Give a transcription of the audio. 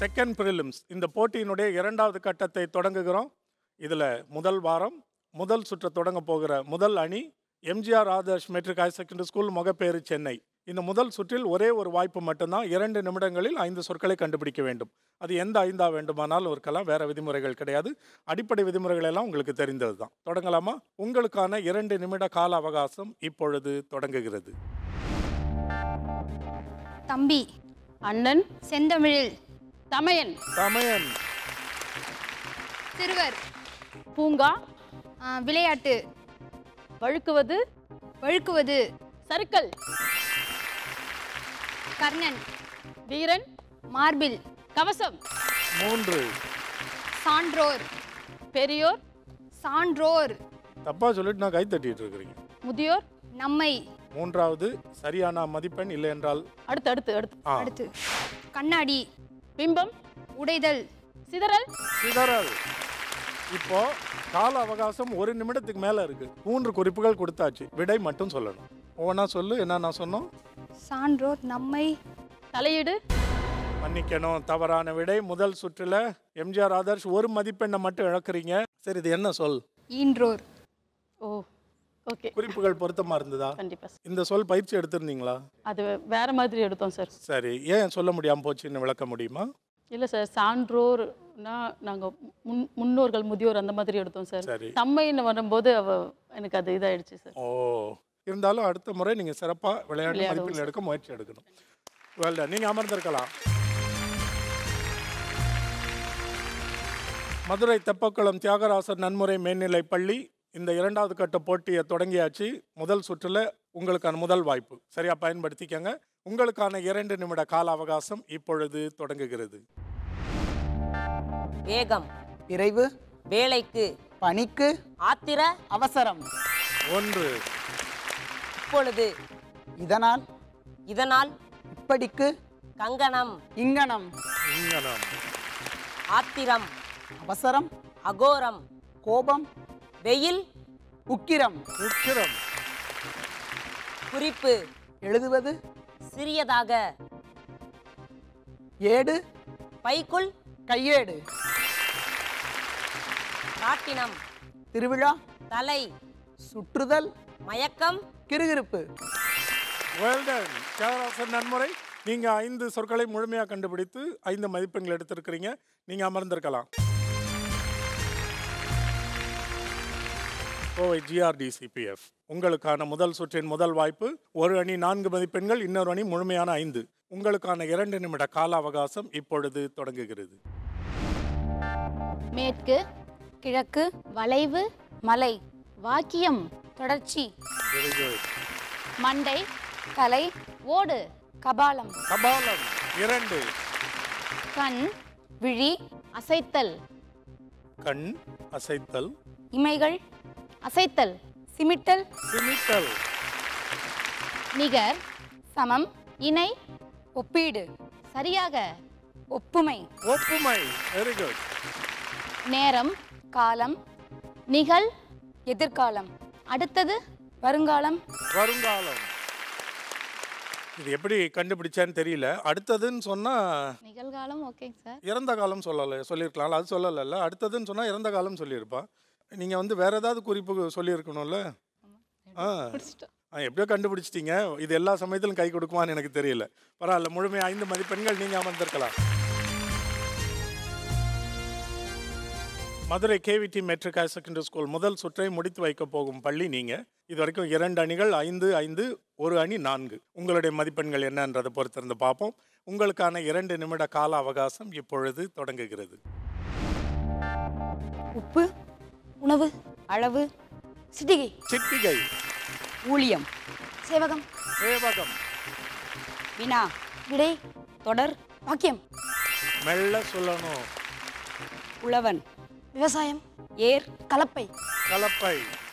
Second prelims இந்த போட்டியினுடைய இரண்டாவது கட்டத்தை தொடங்குகிறோம் இதில் முதல் வாரம் முதல் சுற்றை தொடங்க போகிற முதல் அணி MGR Adarsh matric higher secondary school Mogappair Chennai இந்த முதல் சுற்றில் ஒரே ஒரு வாய்ப்பு மட்டும்தான் இரண்டு நிமிடங்களில் ஐந்து சொற்களை கண்டுபிடிக்க வேண்டும் அது எந்த ஐந்தா வேண்டுமானாலும் இருக்கலாம் வேற விதிமுறைகள் கிடையாது அடிப்படை விதிமுறைகள் எல்லாம் உங்களுக்கு தெரிந்தது தான் தொடங்கலாமா உங்களுக்கான இரண்டு நிமிட கால அவகாசம் இப்பொழுது தொடங்குகிறது தம்பி அண்ணன் செந்தமிழில் தமையன் தமையன் சிறுவர் பூங்கா ஆ, விளையாட்டு வழுக்குவது வழுக்குவது சறுக்கல் கர்ணன் வீரன் மார்பில் கவசம் மூன்று சான்றோர் பெரியோர் சான்றோர் தப்பா சொல்லிட்டு நான் கை தட்டிட்டு இருக்கிறீங்க முதியோர் நம்மை மூன்றாவது சரியான மதிப்பெண் இல்லை என்றால் அடுத்து அடுத்து அடுத்து ஆ அடுத்து கண்ணாடி பிம்பம் உடைதல் சிதறல் சிதறல் இப்போ கால அவகாசம் ஒரு நிமிடத்துக்கு மேல இருக்கு மூன்று குறிப்புகள் கொடுத்தாச்சு விடை மட்டும் சொல்லணும் ஒவ்வொன்றா சொல்லு என்ன நான் சொன்னோம் சான்றோர் நம்மை தலையீடு மன்னிக்கணும் தவறான விடை முதல் சுற்றுல எம்ஜிஆர் ஆதர்ஷ் ஒரு மதிப்பெண்ணை மட்டும் இழக்கிறீங்க சரி இது என்ன சொல் ஈன்றோர் ஓ ஓகே குறிப்புகள் பொருத்தமா இருந்ததா கண்டிப்பா சார் இந்த சொல் பயிற்சி எடுத்திருந்தீங்களா அது வேற மாதிரி எடுத்தோம் சார் சரி ஏன் சொல்ல முடியாம போச்சுன்னு விளக்க முடியுமா இல்லை சார் சான்றோர்னா நாங்கள் முன் முன்னோர்கள் முதியோர் அந்த மாதிரி எடுத்தோம் சார் சரி தம்மைன்னு வரும்போது அவ எனக்கு அது இதாயிடுச்சு சார் ஓ இருந்தாலும் அடுத்த முறை நீங்க சிறப்பா விளையாட்டு விளையாடுவோம் மதிப்பெண் எடுக்க முயற்சி எடுக்கணும் வெல் டன் நீங்க அமர்ந்திருக்கலாம் மதுரை தெப்பக்குளம் தியாகராசர் நன்முறை மேல்நிலைப் பள்ளி இந்த இரண்டாவது கட்ட போட்டியை தொடங்கியாச்சு முதல் சுற்றுல உங்களுக்கான முதல் வாய்ப்பு சரியா பயன்படுத்திக்கங்க உங்களுக்கான இரண்டு நிமிட கால அவகாசம் இப்பொழுது தொடங்குகிறது வேகம் விரைவு வேலைக்கு பணிக்கு ஆத்திர அவசரம் ஒன்று இப்பொழுது இதனால் இதனால் இப்படிக்கு கங்கணம் இங்கனம் இங்கனம் ஆத்திரம் அவசரம் அகோரம் கோபம் வெயில் உக்கிரம் உக்கிரம் குறிப்பு எழுதுவது சிறியதாக ஏடு பைக்குள் கையேடு ராட்டினம் திருவிழா தலை சுற்றுதல் மயக்கம் கிறுகிறுப்பு வெல்டன் தியாகராசர் நன்முறை நீங்க ஐந்து சொற்களை முழுமையாக கண்டுபிடித்து ஐந்து மதிப்பெண்கள் எடுத்திருக்கிறீங்க நீங்க அமர்ந்திருக்கலாம் கோவை ஜிஆர்டிசிபிஎஃப் உங்களுக்கான முதல் சுற்றின் முதல் வாய்ப்பு ஒரு அணி நான்கு மதிப்பெண்கள் இன்னொரு அணி முழுமையான ஐந்து உங்களுக்கான இரண்டு நிமிட கால அவகாசம் இப்பொழுது தொடங்குகிறது மேற்கு கிழக்கு வளைவு மலை வாக்கியம் தொடர்ச்சி Very good. மண்டை தலை ஓடு கபாலம் கபாலம் இரண்டு கண் விழி அசைத்தல் கண் அசைத்தல் இமைகள் அசைத்தல் சிமிட்டல் சிமிட்டல் நிகர் சமம் இணை ஒப்பீடு சரியாக ஒப்புமை ஒப்புமை வெரி குட் நேரம் காலம் நிகழ் எதிர்காலம் அடுத்தது வருங்காலம் வருங்காலம் இது எப்படி கண்டுபிடிச்சான்னு தெரியல அடுத்ததுன்னு சொன்னா நிகழ்காலம் ஓகேங்க சார் இறந்த காலம் சொல்லலை சொல்லியிருக்கலாம் அது சொல்லலைல்ல அடுத்ததுன்னு சொன்னா இறந்த காலம் சொல்லியிருப்பா நீங்க வந்து வேற ஏதாவது குறிப்பு சொல்லியிருக்கணும்ல ஆ ஆ, எப்படியோ கண்டுபிடிச்சிட்டீங்க இது எல்லா சமயத்திலும் கை கொடுக்குமான்னு எனக்கு தெரியல பரவாயில்ல முழுமை ஐந்து மதிப்பெண்கள் நீங்க அமர்ந்திருக்கலாம் Madurai KVT matric higher secondary school முதல் சுற்றை முடித்து வைக்க போகும் பள்ளி நீங்க இது வரைக்கும் இரண்டு அணிகள் ஐந்து ஐந்து ஒரு அணி நான்கு உங்களுடைய மதிப்பெண்கள் என்னன்றதை பொறுத்திருந்து பார்ப்போம் உங்களுக்கான இரண்டு நிமிட கால அவகாசம் இப்பொழுது தொடங்குகிறது உப்பு உணவு அளவு சிட்டிகை சிட்டிகை ஊழியம் சேவகம் சேவகம் வினா விடை தொடர் வாக்கியம் மெல்ல சொல்லணும் உழவன் விவசாயம் ஏர் கலப்பை கலப்பை